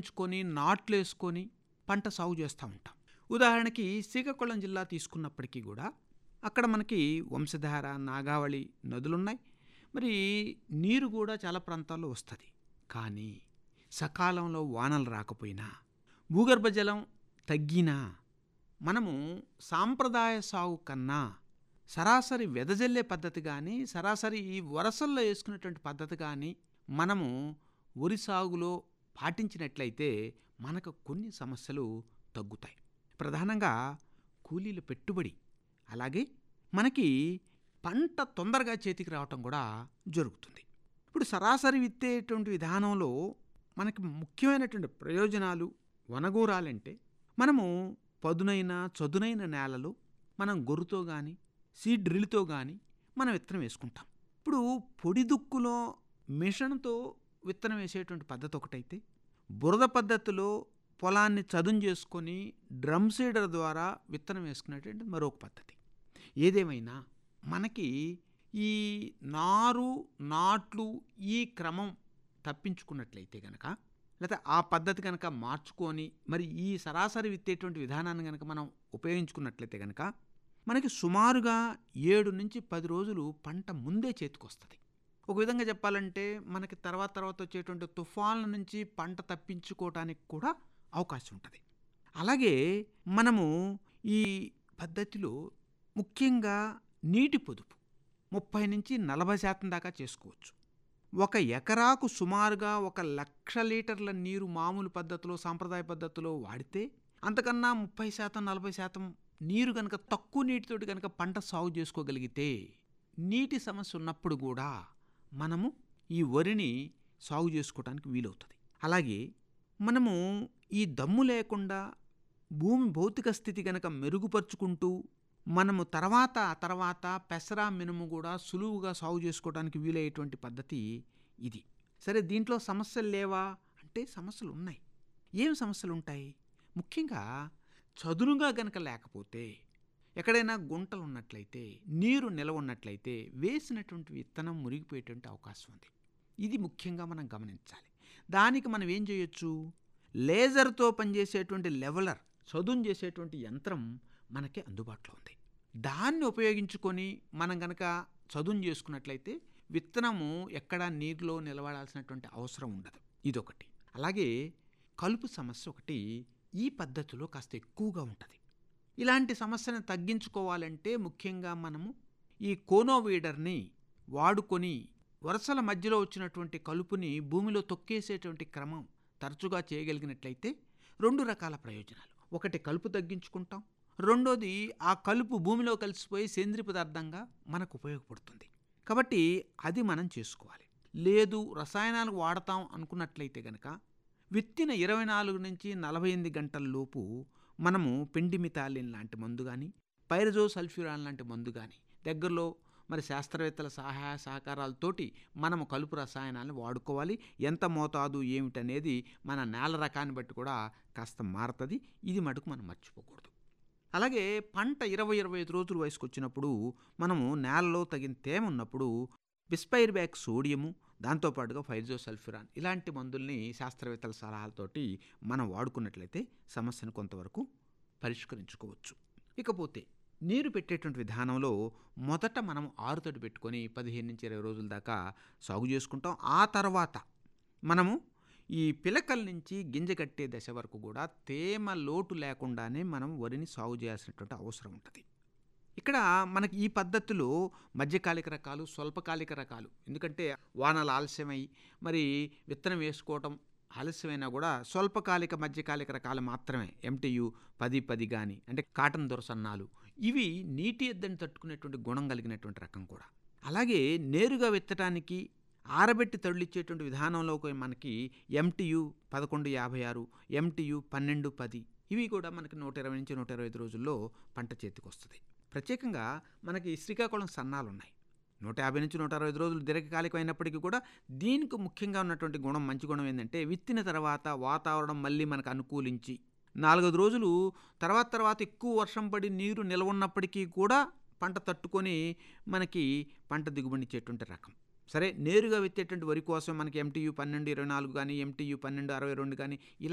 పెంచుకొని నాట్లు వేసుకొని పంట సాగు చేస్తూ ఉంటాం ఉదాహరణకి శ్రీకాకుళం జిల్లా తీసుకున్నప్పటికీ కూడా అక్కడ మనకి వంశధార నాగావళి నదులున్నాయి మరి నీరు కూడా చాలా ప్రాంతాల్లో వస్తుంది కానీ సకాలంలో వానలు రాకపోయినా భూగర్భ జలం తగ్గినా మనము సాంప్రదాయ సాగు కన్నా సరాసరి వెదజల్లే పద్ధతి కానీ సరాసరి ఈ వరసల్లో వేసుకునేటువంటి పద్ధతి కానీ మనము వరి సాగులో పాటించినట్లయితే మనకు కొన్ని సమస్యలు తగ్గుతాయి ప్రధానంగా కూలీల పెట్టుబడి అలాగే మనకి పంట తొందరగా చేతికి రావటం కూడా జరుగుతుంది ఇప్పుడు సరాసరి విత్తేటువంటి విధానంలో మనకి ముఖ్యమైనటువంటి ప్రయోజనాలు వనగూరాలంటే మనము పదునైన చదునైన నేలలు మనం గొర్రుతో కానీ సీడ్ డ్రిల్తో కానీ మనం విత్తనం వేసుకుంటాం ఇప్పుడు పొడి దుక్కులో మిషన్తో విత్తనం వేసేటువంటి పద్ధతి ఒకటైతే బురద పద్ధతిలో పొలాన్ని చదును చేసుకొని డ్రమ్ సీడర్ ద్వారా విత్తనం వేసుకునేటువంటి మరొక పద్ధతి ఏదేమైనా మనకి ఈ నారు నాట్లు ఈ క్రమం తప్పించుకున్నట్లయితే గనక లేకపోతే ఆ పద్ధతి కనుక మార్చుకొని మరి ఈ సరాసరి విత్తేటువంటి విధానాన్ని కనుక మనం ఉపయోగించుకున్నట్లయితే కనుక మనకి సుమారుగా ఏడు నుంచి పది రోజులు పంట ముందే చేతికొస్తుంది ఒక విధంగా చెప్పాలంటే మనకి తర్వాత తర్వాత వచ్చేటువంటి తుఫాన్ల నుంచి పంట తప్పించుకోవటానికి కూడా అవకాశం ఉంటుంది అలాగే మనము ఈ పద్ధతిలో ముఖ్యంగా నీటి పొదుపు ముప్పై నుంచి నలభై శాతం దాకా చేసుకోవచ్చు ఒక ఎకరాకు సుమారుగా ఒక లక్ష లీటర్ల నీరు మామూలు పద్ధతిలో సాంప్రదాయ పద్ధతిలో వాడితే అంతకన్నా ముప్పై శాతం నలభై శాతం నీరు కనుక తక్కువ నీటితోటి కనుక పంట సాగు చేసుకోగలిగితే నీటి సమస్య ఉన్నప్పుడు కూడా మనము ఈ వరిని సాగు చేసుకోవడానికి వీలవుతుంది అలాగే మనము ఈ దమ్ము లేకుండా భూమి భౌతిక స్థితి కనుక మెరుగుపరుచుకుంటూ మనము తర్వాత తర్వాత పెసరా మినుము కూడా సులువుగా సాగు చేసుకోవడానికి వీలయ్యేటువంటి పద్ధతి ఇది సరే దీంట్లో సమస్యలు లేవా అంటే సమస్యలు ఉన్నాయి ఏం సమస్యలు ఉంటాయి ముఖ్యంగా చదునుగా గనక లేకపోతే ఎక్కడైనా గుంటలు ఉన్నట్లయితే నీరు నిలవ ఉన్నట్లయితే వేసినటువంటి విత్తనం మురిగిపోయేటువంటి అవకాశం ఉంది ఇది ముఖ్యంగా మనం గమనించాలి దానికి మనం ఏం చేయొచ్చు లేజర్తో పనిచేసేటువంటి లెవలర్ చదును చేసేటువంటి యంత్రం మనకి అందుబాటులో ఉంది దాన్ని ఉపయోగించుకొని మనం కనుక చదును చేసుకున్నట్లయితే విత్తనము ఎక్కడా నీరులో నిలబడాల్సినటువంటి అవసరం ఉండదు ఇదొకటి అలాగే కలుపు సమస్య ఒకటి ఈ పద్ధతిలో కాస్త ఎక్కువగా ఉంటుంది ఇలాంటి సమస్యను తగ్గించుకోవాలంటే ముఖ్యంగా మనము ఈ కోనోవీడర్ని వాడుకొని వరుసల మధ్యలో వచ్చినటువంటి కలుపుని భూమిలో తొక్కేసేటువంటి క్రమం తరచుగా చేయగలిగినట్లయితే రెండు రకాల ప్రయోజనాలు ఒకటి కలుపు తగ్గించుకుంటాం రెండోది ఆ కలుపు భూమిలో కలిసిపోయి సేంద్రియ పదార్థంగా మనకు ఉపయోగపడుతుంది కాబట్టి అది మనం చేసుకోవాలి లేదు రసాయనాలు వాడతాం అనుకున్నట్లయితే గనక విత్తిన ఇరవై నాలుగు నుంచి నలభై ఎనిమిది గంటల లోపు మనము పెండిమితాలిన్ లాంటి మందు కానీ పైరజో సల్ఫ్యూరాన్ లాంటి మందు కానీ దగ్గరలో మరి శాస్త్రవేత్తల సహాయ సహకారాలతోటి మనము కలుపు రసాయనాలను వాడుకోవాలి ఎంత మోతాదు ఏమిటనేది మన నేల రకాన్ని బట్టి కూడా కాస్త మారుతుంది ఇది మటుకు మనం మర్చిపోకూడదు అలాగే పంట ఇరవై ఇరవై ఐదు రోజుల వయసుకు వచ్చినప్పుడు మనము నేలలో తగిన తేమ ఉన్నప్పుడు బిస్పైర్ బ్యాక్ సోడియము దాంతోపాటుగా ఫైజో సల్ఫ్యూరాన్ ఇలాంటి మందుల్ని శాస్త్రవేత్తల సలహాలతోటి మనం వాడుకున్నట్లయితే సమస్యను కొంతవరకు పరిష్కరించుకోవచ్చు ఇకపోతే నీరు పెట్టేటువంటి విధానంలో మొదట మనం ఆరుతడి పెట్టుకొని పదిహేను నుంచి ఇరవై రోజుల దాకా సాగు చేసుకుంటాం ఆ తర్వాత మనము ఈ పిలకల నుంచి గింజ కట్టే దశ వరకు కూడా తేమ లోటు లేకుండానే మనం వరిని సాగు చేయాల్సినటువంటి అవసరం ఉంటుంది ఇక్కడ మనకి ఈ పద్ధతిలో మధ్యకాలిక రకాలు స్వల్పకాలిక రకాలు ఎందుకంటే వానలు ఆలస్యమై మరి విత్తనం వేసుకోవటం ఆలస్యమైనా కూడా స్వల్పకాలిక మధ్యకాలిక రకాలు మాత్రమే ఎంటీయు పది పది కానీ అంటే కాటన్ దొరసన్నాలు ఇవి నీటి ఎద్దని తట్టుకునేటువంటి గుణం కలిగినటువంటి రకం కూడా అలాగే నేరుగా విత్తటానికి ఆరబెట్టి తరలిచ్చేటువంటి విధానంలో మనకి ఎంటీయు పదకొండు యాభై ఆరు ఎంటీయు పన్నెండు పది ఇవి కూడా మనకి నూట ఇరవై నుంచి నూట ఇరవై ఐదు రోజుల్లో పంట చేతికి వస్తుంది ప్రత్యేకంగా మనకి శ్రీకాకుళం సన్నాలు ఉన్నాయి నూట యాభై నుంచి నూట అరవై ఐదు రోజులు దీర్ఘకాలికం అయినప్పటికీ కూడా దీనికి ముఖ్యంగా ఉన్నటువంటి గుణం మంచి గుణం ఏంటంటే విత్తిన తర్వాత వాతావరణం మళ్ళీ మనకు అనుకూలించి నాలుగైదు రోజులు తర్వాత తర్వాత ఎక్కువ వర్షం పడి నీరు నిల్వ ఉన్నప్పటికీ కూడా పంట తట్టుకొని మనకి పంట దిగుబడిచ్చేటువంటి రకం సరే నేరుగా విత్తేటువంటి వరి కోసం మనకి ఎంటీయు పన్నెండు ఇరవై నాలుగు కానీ ఎంటీయు పన్నెండు అరవై రెండు కానీ ఇలా